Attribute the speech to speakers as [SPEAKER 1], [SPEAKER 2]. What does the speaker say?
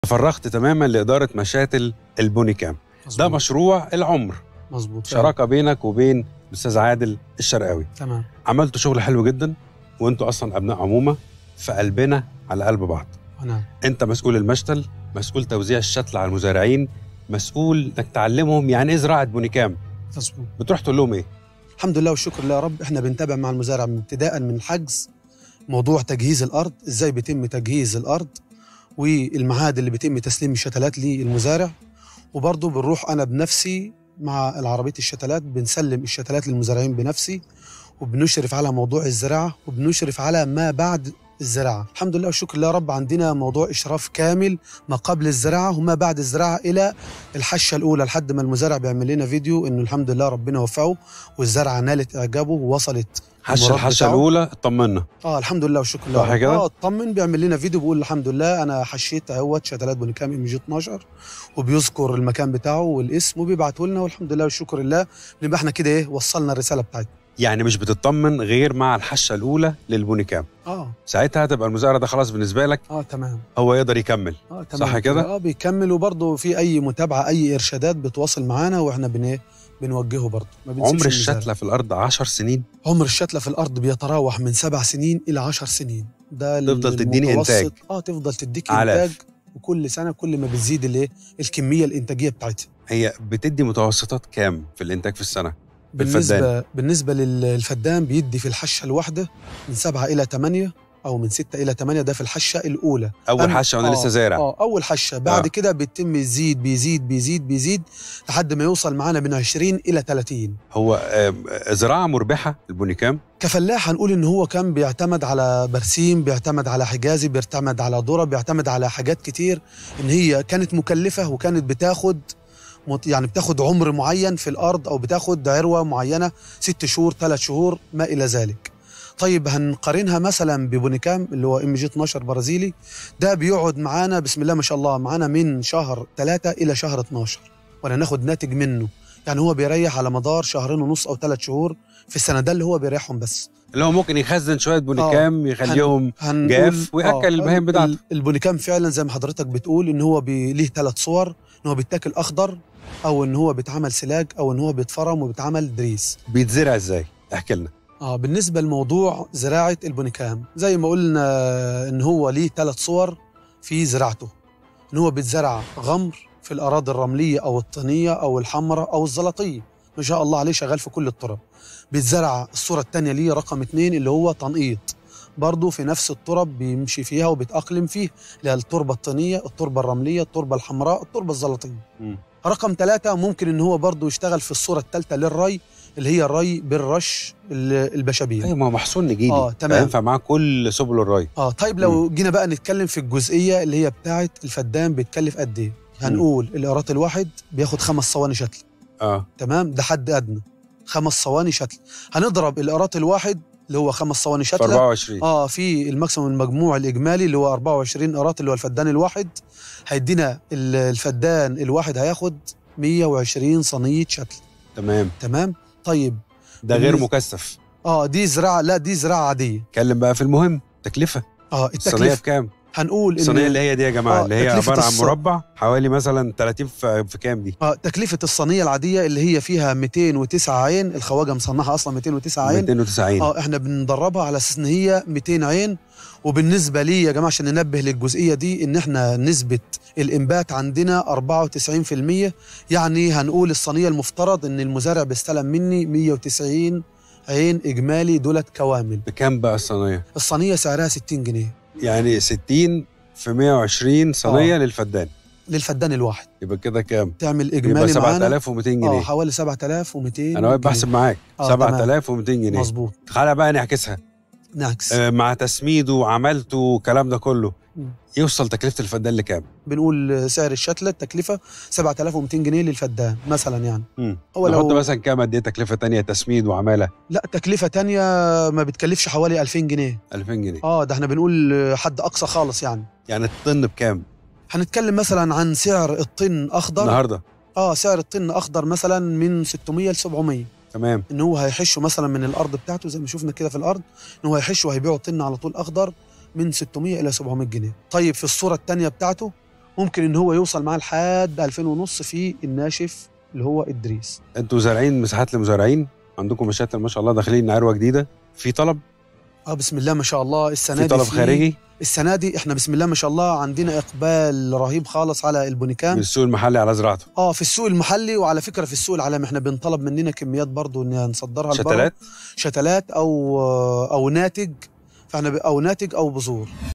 [SPEAKER 1] تفرغت تماما لاداره مشاتل البونيكام ده
[SPEAKER 2] مظبوط.
[SPEAKER 1] مشروع العمر
[SPEAKER 2] مظبوط فعلا.
[SPEAKER 1] شراكه بينك وبين الاستاذ عادل الشرقاوي
[SPEAKER 2] تمام
[SPEAKER 1] عملتوا شغل حلو جدا وانتوا اصلا ابناء عمومه فقلبنا على قلب بعض
[SPEAKER 2] نعم
[SPEAKER 1] انت مسؤول المشتل مسؤول توزيع الشتل على المزارعين مسؤول انك تعلمهم يعني ايه زراعه بونيكام
[SPEAKER 2] مظبوط
[SPEAKER 1] بتروح تقول لهم ايه
[SPEAKER 2] الحمد لله والشكر لله يا رب احنا بنتابع مع المزارع من ابتداء من الحجز موضوع تجهيز الارض ازاي بيتم تجهيز الارض والمعاد اللي بيتم تسليم الشتلات للمزارع وبرضه بنروح انا بنفسي مع العربيه الشتلات بنسلم الشتلات للمزارعين بنفسي وبنشرف على موضوع الزراعه وبنشرف على ما بعد الزراعه الحمد لله والشكر لله يا رب عندنا موضوع اشراف كامل ما قبل الزراعه وما بعد الزراعه الى الحشه الاولى لحد ما المزارع بيعمل لنا فيديو انه الحمد لله ربنا وفقه والزرعه نالت اعجابه ووصلت
[SPEAKER 1] حش
[SPEAKER 2] المراد
[SPEAKER 1] الحشه
[SPEAKER 2] بتاعه.
[SPEAKER 1] الاولى اطمنا
[SPEAKER 2] اه الحمد لله والشكر لله
[SPEAKER 1] صح كده؟
[SPEAKER 2] اه اطمن بيعمل لنا فيديو بيقول الحمد لله انا حشيت اهوت شتلات بونيكام ام جي 12 وبيذكر المكان بتاعه والاسم وبيبعته لنا والحمد لله والشكر لله نبقى احنا كده ايه وصلنا الرساله بتاعتنا
[SPEAKER 1] يعني مش بتطمن غير مع الحشه الاولى للبونيكام
[SPEAKER 2] اه
[SPEAKER 1] ساعتها هتبقى المزارع ده خلاص بالنسبه لك
[SPEAKER 2] اه تمام
[SPEAKER 1] هو يقدر يكمل
[SPEAKER 2] اه تمام
[SPEAKER 1] صح كده؟
[SPEAKER 2] اه بيكمل وبرضه في اي متابعه اي ارشادات بتواصل معانا واحنا بن إيه؟ بنوجهه برضه ما بنسيبش
[SPEAKER 1] عمر
[SPEAKER 2] المزارع.
[SPEAKER 1] الشتله في الارض 10 سنين
[SPEAKER 2] عمر الشتلة في الأرض بيتراوح من سبع سنين إلى عشر سنين ده
[SPEAKER 1] تفضل تديني
[SPEAKER 2] المتوسط.
[SPEAKER 1] إنتاج.
[SPEAKER 2] اه تفضل تديك
[SPEAKER 1] آلاف.
[SPEAKER 2] إنتاج وكل سنة كل ما بتزيد الايه الكمية الإنتاجية بتاعتها
[SPEAKER 1] هي بتدي متوسطات كام في الانتاج في السنه
[SPEAKER 2] بالنسبة بالنسبة للفدان بيدي في الحشة الواحدة من سبعة إلى ثمانية أو من ستة إلى ثمانية ده في الحشة الأولى
[SPEAKER 1] اول
[SPEAKER 2] أم-
[SPEAKER 1] حشه وانا
[SPEAKER 2] آه،
[SPEAKER 1] لسه زارع
[SPEAKER 2] اه أول حشة بعد
[SPEAKER 1] آه.
[SPEAKER 2] كده بيتم يزيد بيزيد بيزيد بيزيد لحد ما يوصل معانا من 20 إلى 30
[SPEAKER 1] هو آم، زراعه مربحه البونيكام
[SPEAKER 2] كفلاح هنقول ان هو كان بيعتمد على برسيم بيعتمد على حجازي بيعتمد على ذره بيعتمد على حاجات كتير ان هي كانت مكلفه وكانت بتاخد مت- يعني بتاخد عمر معين في الارض او بتاخد عروه معينه ست شهور ثلاث شهور ما الى ذلك طيب هنقارنها مثلا ببونيكام اللي هو ام جي 12 برازيلي ده بيقعد معانا بسم الله ما شاء الله معانا من شهر ثلاثة الى شهر 12 ولا ناخد ناتج منه يعني هو بيريح على مدار شهرين ونص او ثلاث شهور في السنه ده اللي هو بيريحهم بس
[SPEAKER 1] اللي هو ممكن يخزن شويه بونيكام يخليهم
[SPEAKER 2] هنقول
[SPEAKER 1] جاف ويأكل البهايم بتاعته.
[SPEAKER 2] ال- البونيكام فعلا زي ما حضرتك بتقول ان هو بي ليه ثلاث صور ان هو بيتاكل اخضر او ان هو بيتعمل سلاج او ان هو بيتفرم وبيتعمل دريس
[SPEAKER 1] بيتزرع ازاي احكي لنا
[SPEAKER 2] اه بالنسبه لموضوع زراعه البونيكام زي ما قلنا ان هو ليه ثلاث صور في زراعته ان هو بيتزرع غمر في الاراضي الرمليه او الطينيه او الحمراء او الزلطيه ما شاء الله عليه شغال في كل التراب بيتزرع الصوره الثانيه ليه رقم اثنين اللي هو تنقيط برضه في نفس التراب بيمشي فيها وبيتأقلم فيه اللي هي التربة الطينية التربة الرملية التربة الحمراء التربة الزلطية
[SPEAKER 1] مم.
[SPEAKER 2] رقم ثلاثة ممكن ان هو برضه يشتغل في الصورة الثالثة للري اللي هي الري بالرش ال- البشابيل
[SPEAKER 1] ايوه ما هو محصول نجيلي
[SPEAKER 2] آه، تمام.
[SPEAKER 1] ينفع معاه كل سبل الري
[SPEAKER 2] اه طيب لو جينا بقى نتكلم في الجزئية اللي هي بتاعة الفدان بيتكلف قد ايه هنقول القراط الواحد بياخد خمس صواني شتل
[SPEAKER 1] اه
[SPEAKER 2] تمام ده حد ادنى خمس صواني شتل هنضرب القراط الواحد اللي هو خمس صواني
[SPEAKER 1] في
[SPEAKER 2] شتله
[SPEAKER 1] 24
[SPEAKER 2] اه في الماكسيموم المجموع الاجمالي اللي هو 24 قراط اللي هو الفدان الواحد هيدينا ال- الفدان الواحد هياخد 120 صينيه شتل
[SPEAKER 1] تمام
[SPEAKER 2] تمام طيب
[SPEAKER 1] ده غير
[SPEAKER 2] بالنسبة-
[SPEAKER 1] مكثف
[SPEAKER 2] اه دي زراعه لا دي زراعه عاديه
[SPEAKER 1] اتكلم بقى في المهم تكلفه
[SPEAKER 2] اه
[SPEAKER 1] الصينيه
[SPEAKER 2] التكلفه
[SPEAKER 1] بكام
[SPEAKER 2] هنقول
[SPEAKER 1] الصينيه
[SPEAKER 2] ان
[SPEAKER 1] اللي هي دي يا جماعه
[SPEAKER 2] آه،
[SPEAKER 1] اللي هي
[SPEAKER 2] تكلفة
[SPEAKER 1] عباره عن
[SPEAKER 2] الص-
[SPEAKER 1] مربع حوالي مثلا 30 في, في كام دي
[SPEAKER 2] آه تكلفه الصينيه العاديه اللي هي فيها 209 عين الخواجه مصنعها اصلا 209 عين
[SPEAKER 1] 290
[SPEAKER 2] اه احنا بندربها على اساس ان هي 200 عين وبالنسبه لي يا جماعه عشان ننبه للجزئيه دي ان احنا نسبه الانبات عندنا 94% يعني هنقول الصينيه المفترض ان المزارع بيستلم مني 190 عين اجمالي دولت كوامل
[SPEAKER 1] بكام بقى الصينيه
[SPEAKER 2] الصينيه سعرها 60 جنيه
[SPEAKER 1] يعني 60 في 120 صينيه
[SPEAKER 2] آه.
[SPEAKER 1] للفدان
[SPEAKER 2] للفدان الواحد
[SPEAKER 1] يبقى كده كام
[SPEAKER 2] تعمل
[SPEAKER 1] يبقى
[SPEAKER 2] اجمالي معانا
[SPEAKER 1] 7200
[SPEAKER 2] اه
[SPEAKER 1] جنيه
[SPEAKER 2] حوالي 7200
[SPEAKER 1] انا واقف بحسب معاك
[SPEAKER 2] آه، تمام.
[SPEAKER 1] 7200 جنيه
[SPEAKER 2] مظبوط
[SPEAKER 1] تعالى بقى نعكسها
[SPEAKER 2] نعكس
[SPEAKER 1] آه، مع تسميده وعملته والكلام ده كله
[SPEAKER 2] مم.
[SPEAKER 1] يوصل تكلفه الفدان لكام؟
[SPEAKER 2] بنقول سعر الشتله التكلفه 7200 جنيه للفدان مثلا يعني
[SPEAKER 1] مم.
[SPEAKER 2] هو
[SPEAKER 1] نحط
[SPEAKER 2] لو
[SPEAKER 1] مثلا كام قد ايه تكلفه تانية تسميد وعماله
[SPEAKER 2] لا تكلفة تانية ما بتكلفش حوالي 2000 جنيه
[SPEAKER 1] 2000 جنيه
[SPEAKER 2] اه ده احنا بنقول حد اقصى خالص يعني
[SPEAKER 1] يعني الطن بكام
[SPEAKER 2] هنتكلم مثلا عن سعر الطن اخضر
[SPEAKER 1] النهارده
[SPEAKER 2] اه سعر الطن اخضر مثلا من 600 ل 700
[SPEAKER 1] تمام
[SPEAKER 2] ان هو هيحشه مثلا من الارض بتاعته زي ما شفنا كده في الارض ان هو هيحشه وهيبيعه طن على طول اخضر من 600 الى 700 جنيه طيب في الصوره الثانيه بتاعته ممكن ان هو يوصل معاه لحد 2000 ونص في الناشف اللي هو الدريس
[SPEAKER 1] انتوا زارعين مساحات لمزارعين عندكم مشاتل ما شاء الله داخلين عروه جديده في طلب
[SPEAKER 2] اه بسم الله ما شاء الله السنه
[SPEAKER 1] في
[SPEAKER 2] دي
[SPEAKER 1] طلب خارجي
[SPEAKER 2] السنه دي احنا بسم الله ما شاء الله عندنا اقبال رهيب خالص على
[SPEAKER 1] من
[SPEAKER 2] البونيكام
[SPEAKER 1] السوق المحلي على زراعته
[SPEAKER 2] اه في السوق المحلي وعلى فكره في السوق العالمي احنا بنطلب مننا كميات برضو ان نصدرها لبره
[SPEAKER 1] شتلات
[SPEAKER 2] شتلات او او ناتج فاحنا ب- او ناتج او بذور